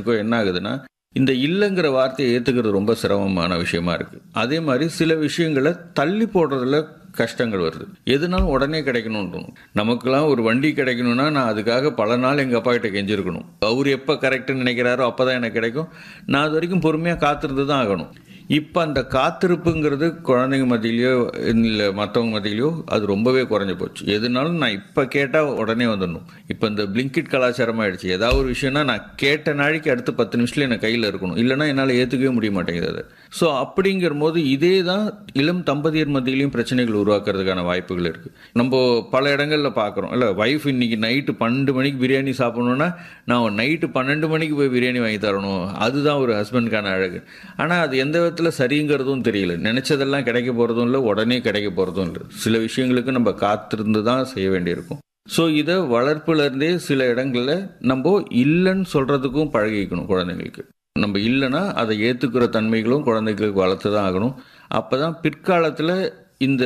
ஜென்ரேஷனுக்கோ என்ன ஆகுதுன்னா இந்த இல்லைங்கிற வார்த்தையை ஏற்றுக்கிறது ரொம்ப சிரமமான விஷயமா இருக்கு அதே மாதிரி சில விஷயங்களை தள்ளி போடுறதுல கஷ்டங்கள் வருது எதுனாலும் உடனே கிடைக்கணும்னு தோணும் நமக்கெல்லாம் ஒரு வண்டி கிடைக்கணும்னா நான் அதுக்காக பல நாள் எங்கள் அப்பா கிட்ட கெஞ்சிருக்கணும் அவர் எப்போ கரெக்டுன்னு நினைக்கிறாரோ அப்போ தான் எனக்கு கிடைக்கும் நான் அது வரைக்கும் பொறுமையாக காத்திருந்து தான் ஆகணும் இப்போ அந்த காத்திருப்புங்கிறது குழந்தைங்க மத்தியிலையோ இல்லை மற்றவங்க மத்தியிலையோ அது ரொம்பவே குறைஞ்சு போச்சு எதுனாலும் நான் இப்போ கேட்டால் உடனே வந்துடணும் இப்போ இந்த பிளிங்கிட் கலாச்சாரம் ஆயிடுச்சு ஏதாவது ஒரு விஷயம்னா நான் கேட்ட நாளைக்கு அடுத்து பத்து நிமிஷத்துல எனக்கு கையில் இருக்கணும் இல்லைன்னா என்னால் ஏற்றுக்கவே முடிய மாட்டேங்குது அது ஸோ அப்படிங்கிற போது இதே தான் இளம் தம்பதியர் மத்தியிலையும் பிரச்சனைகள் உருவாக்குறதுக்கான வாய்ப்புகள் இருக்குது நம்ம பல இடங்களில் பார்க்குறோம் இல்லை ஒய்ஃப் இன்னைக்கு நைட்டு பன்னெண்டு மணிக்கு பிரியாணி சாப்பிடணுன்னா நான் நைட்டு பன்னெண்டு மணிக்கு போய் பிரியாணி வாங்கி தரணும் அதுதான் ஒரு ஹஸ்பண்டுக்கான அழகு ஆனால் அது எந்த விதத்தில் சரிங்கிறதும் தெரியல நினச்சதெல்லாம் கிடைக்க போகிறதும் இல்லை உடனே கிடைக்க போகிறதும் இல்லை சில விஷயங்களுக்கு நம்ம காத்திருந்து தான் செய்ய வேண்டியிருக்கும் ஸோ இதை வளர்ப்புலேருந்தே சில இடங்களில் நம்ம இல்லைன்னு சொல்கிறதுக்கும் பழகிக்கணும் குழந்தைங்களுக்கு நம்ம இல்லைன்னா அதை ஏற்றுக்கிற தன்மைகளும் குழந்தைகளுக்கு வளர்த்து தான் ஆகணும் அப்போ தான் பிற்காலத்தில் இந்த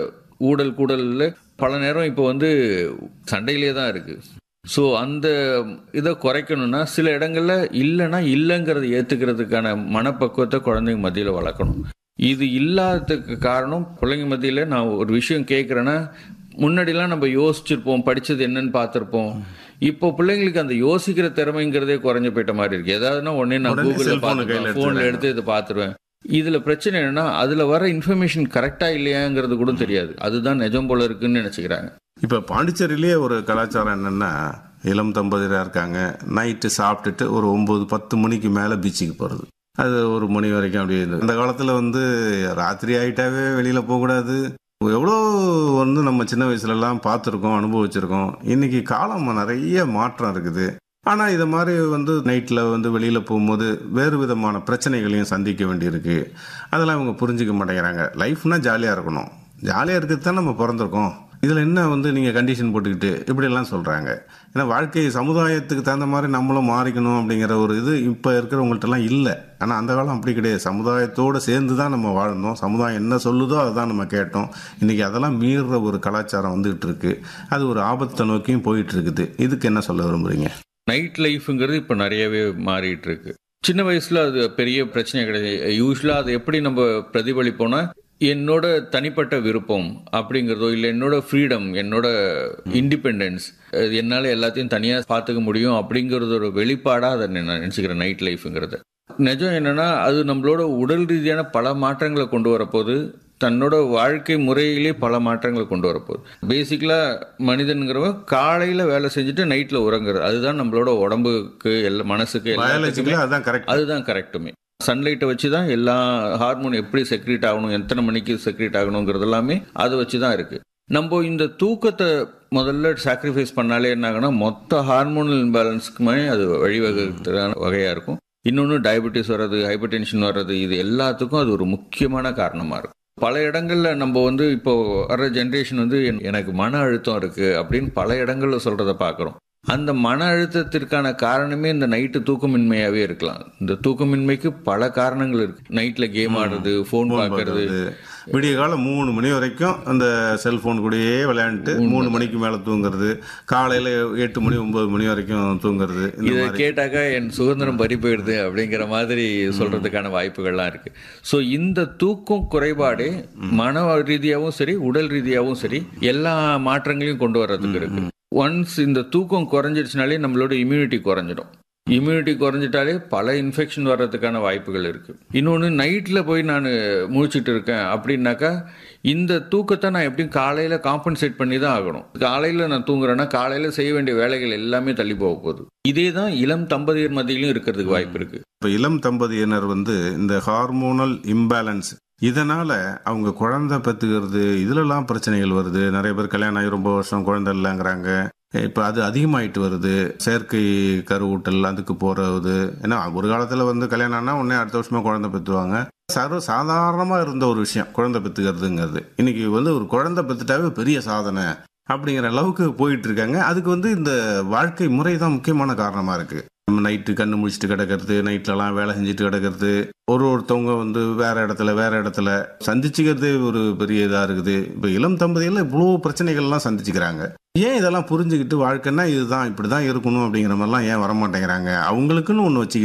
ஊடல் கூடலில் பல நேரம் இப்போ வந்து சண்டையிலே தான் இருக்குது ஸோ அந்த இதை குறைக்கணும்னா சில இடங்களில் இல்லைன்னா இல்லைங்கிறத ஏற்றுக்கிறதுக்கான மனப்பக்குவத்தை குழந்தைங்க மத்தியில் வளர்க்கணும் இது இல்லாததுக்கு காரணம் பிள்ளைங்க மத்தியில் நான் ஒரு விஷயம் கேட்குறேன்னா முன்னாடிலாம் நம்ம யோசிச்சிருப்போம் படித்தது என்னன்னு பார்த்துருப்போம் இப்போ பிள்ளைங்களுக்கு அந்த யோசிக்கிற திறமைங்கிறதே குறைஞ்சு போயிட்ட மாதிரி இருக்கு ஏதாவதுனா உடனே நான் உடனே கூகுளில் cellphone கையில பார்த்துருவேன் ஃபோனில் எடுத்து இதை பார்த்துருவேன் இதில் பிரச்சனை என்னன்னா அதில் வர இன்ஃபர்மேஷன் கரெக்டாக இல்லையாங்கிறது கூட தெரியாது அதுதான் நிஜம் போல இருக்குன்னு நினச்சிக்கிறாங்க இப்போ பாண்டிச்சேரியிலேயே ஒரு கலாச்சாரம் என்னன்னா இளம் தம்பதியராக இருக்காங்க நைட்டு சாப்பிட்டுட்டு ஒரு ஒம்பது பத்து மணிக்கு மேலே பீச்சுக்கு போகிறது அது ஒரு மணி வரைக்கும் அப்படி இருந்து அந்த காலத்தில் வந்து ராத்திரி ஆகிட்டாவே வெளியில் போகக்கூடாது எவ்வளோ வந்து நம்ம சின்ன வயசுலலாம் பார்த்துருக்கோம் அனுபவிச்சிருக்கோம் இன்னைக்கு காலம் நிறைய மாற்றம் இருக்குது ஆனால் இதை மாதிரி வந்து நைட்டில் வந்து வெளியில் போகும்போது வேறு விதமான பிரச்சனைகளையும் சந்திக்க வேண்டியிருக்கு அதெல்லாம் இவங்க புரிஞ்சிக்க மாட்டேங்கிறாங்க லைஃப்னா ஜாலியாக இருக்கணும் ஜாலியாக இருக்கிறது தான் நம்ம பிறந்திருக்கோம் இதில் என்ன வந்து நீங்கள் கண்டிஷன் போட்டுக்கிட்டு இப்படியெல்லாம் சொல்கிறாங்க ஏன்னா வாழ்க்கை சமுதாயத்துக்கு தகுந்த மாதிரி நம்மளும் மாறிக்கணும் அப்படிங்கிற ஒரு இது இப்போ இருக்கிறவங்கள்ட்டலாம் இல்லை ஆனால் அந்த காலம் அப்படி கிடையாது சமுதாயத்தோடு சேர்ந்து தான் நம்ம வாழ்ந்தோம் சமுதாயம் என்ன சொல்லுதோ அதுதான் நம்ம கேட்டோம் இன்றைக்கி அதெல்லாம் மீறுற ஒரு கலாச்சாரம் வந்துகிட்டு இருக்கு அது ஒரு ஆபத்தை நோக்கியும் போயிட்டு இருக்குது இதுக்கு என்ன சொல்ல விரும்புகிறீங்க நைட் லைஃப்ங்கிறது இப்போ நிறையவே மாறிட்டு இருக்கு சின்ன வயசுல அது பெரிய பிரச்சனை கிடையாது யூஸ்வலாக அது எப்படி நம்ம பிரதிபலிப்போம்னா என்னோட தனிப்பட்ட விருப்பம் அப்படிங்கிறதோ இல்லை என்னோட ஃப்ரீடம் என்னோட இண்டிபெண்டன்ஸ் என்னால் எல்லாத்தையும் தனியாக பார்த்துக்க முடியும் அப்படிங்கிறது ஒரு வெளிப்பாடாக அதை நான் நினச்சிக்கிறேன் நைட் லைஃப்ங்கிறது நிஜம் என்னன்னா அது நம்மளோட உடல் ரீதியான பல மாற்றங்களை கொண்டு வரப்போகுது தன்னோட வாழ்க்கை முறையிலே பல மாற்றங்களை கொண்டு வரப்போகுது பேசிக்கலாக மனிதனுங்கிறவன் காலையில் வேலை செஞ்சுட்டு நைட்டில் உறங்குறது அதுதான் நம்மளோட உடம்புக்கு எல்லா மனசுக்கு எல்லாத்துக்குமே பயாலஜிக்கலாக அதுதான் கரெக்ட் அதுதான் கரெக்டுமே சன்லைட்டை வச்சு தான் எல்லா ஹார்மோன் எப்படி செக்ரீட் ஆகணும் எத்தனை மணிக்கு செக்ரீட் ஆகணுங்கிறது எல்லாமே அதை வச்சு தான் இருக்கு நம்ம இந்த தூக்கத்தை முதல்ல சாக்ரிஃபைஸ் பண்ணாலே என்ன ஆகுனா மொத்த ஹார்மோனல் இம்பேலன்ஸ்க்குமே அது வழிவகுக்கிறதான வகையாக இருக்கும் இன்னொன்று டயபெட்டிஸ் வர்றது ஹைப்பர் டென்ஷன் வர்றது இது எல்லாத்துக்கும் அது ஒரு முக்கியமான காரணமாக இருக்கும் பல இடங்கள்ல நம்ம வந்து இப்போ வர்ற ஜென்ரேஷன் வந்து என்- எனக்கு மன அழுத்தம் இருக்கு அப்படின்னு பல இடங்கள்ல சொல்றத பார்க்குறோம் அந்த மன அழுத்தத்திற்கான காரணமே இந்த நைட்டு தூக்கமின்மையாவே இருக்கலாம் இந்த தூக்கமின்மைக்கு பல காரணங்கள் இருக்கு நைட்ல கேம் ஆடுறது ஃபோன் பார்க்கறது விடிய காலம் மூணு மணி வரைக்கும் அந்த செல்போன் கூடயே விளையாண்டுட்டு மூணு மணிக்கு மேலே தூங்குறது காலையில் எட்டு மணி ஒன்பது மணி வரைக்கும் தூங்குறது இந்த இதை மாதிரி கேட்டாக்கா என் சுதந்திரம் பறி போயிடுது அப்படிங்கிற மாதிரி சொல்றதுக்கான வாய்ப்புகள்லாம் இருக்கு ஸோ இந்த தூக்கம் குறைபாடே மன ரீதியாகவும் சரி உடல் ரீதியாகவும் சரி எல்லா மாற்றங்களையும் கொண்டு வர்றதுக்கு இருக்கு ஒன்ஸ் இந்த தூக்கம் குறைஞ்சிடுச்சுனாலே நம்மளோட இம்யூனிட்டி குறைஞ்சிடும் இம்யூனிட்டி குறைஞ்சிட்டாலே பல இன்ஃபெக்ஷன் வர்றதுக்கான வாய்ப்புகள் இருக்கு இன்னொன்று நைட்டில் போய் நான் முழிச்சிட்டு இருக்கேன் அப்படின்னாக்கா இந்த தூக்கத்தை நான் எப்படியும் காலையில் காம்பன்சேட் பண்ணி தான் ஆகணும் காலையில் நான் தூங்குறேன்னா காலையில் செய்ய வேண்டிய வேலைகள் எல்லாமே தள்ளி போக போகுது இதே தான் இளம் தம்பதியர் மத்தியிலும் இருக்கிறதுக்கு வாய்ப்பு இருக்கு இப்போ இளம் தம்பதியினர் வந்து இந்த ஹார்மோனல் இம்பேலன்ஸ் இதனால அவங்க குழந்தை பெற்றுக்கிறது இதுலலாம் பிரச்சனைகள் வருது நிறைய பேர் கல்யாணம் ஆகி ரொம்ப வருஷம் குழந்தை இல்லைங்கிறாங்க இப்போ அது அதிகமாயிட்டு வருது செயற்கை கருவூட்டல் அதுக்கு போறது ஏன்னா ஒரு காலத்தில் வந்து கல்யாணம் ஆனால் உடனே அடுத்த வருஷமா குழந்தை பெற்றுவாங்க சர்வ சாதாரணமாக இருந்த ஒரு விஷயம் குழந்தை பெற்றுக்கிறதுங்கிறது இன்னைக்கு வந்து ஒரு குழந்தை பெற்றுட்டாவே பெரிய சாதனை அப்படிங்கிற அளவுக்கு போயிட்டு இருக்காங்க அதுக்கு வந்து இந்த வாழ்க்கை முறை தான் முக்கியமான காரணமாக இருக்கு நம்ம நைட்டு கண்ணு முழிச்சிட்டு கிடக்கிறது நைட்லலாம் வேலை செஞ்சுட்டு கிடக்கிறது ஒரு ஒருத்தவங்க வந்து வேற இடத்துல வேற இடத்துல சந்திச்சுக்கிறதே ஒரு பெரிய இதாக இருக்குது இப்போ இளம் தம்பதியில் இவ்வளோ பிரச்சனைகள்லாம் சந்திச்சுக்கிறாங்க ஏன் இதெல்லாம் புரிஞ்சுக்கிட்டு வாழ்க்கைன்னா இதுதான் இப்படி தான் இருக்கணும் அப்படிங்கிற மாதிரிலாம் ஏன் வரமாட்டேங்கிறாங்க அவங்களுக்குன்னு ஒன்று வச்சு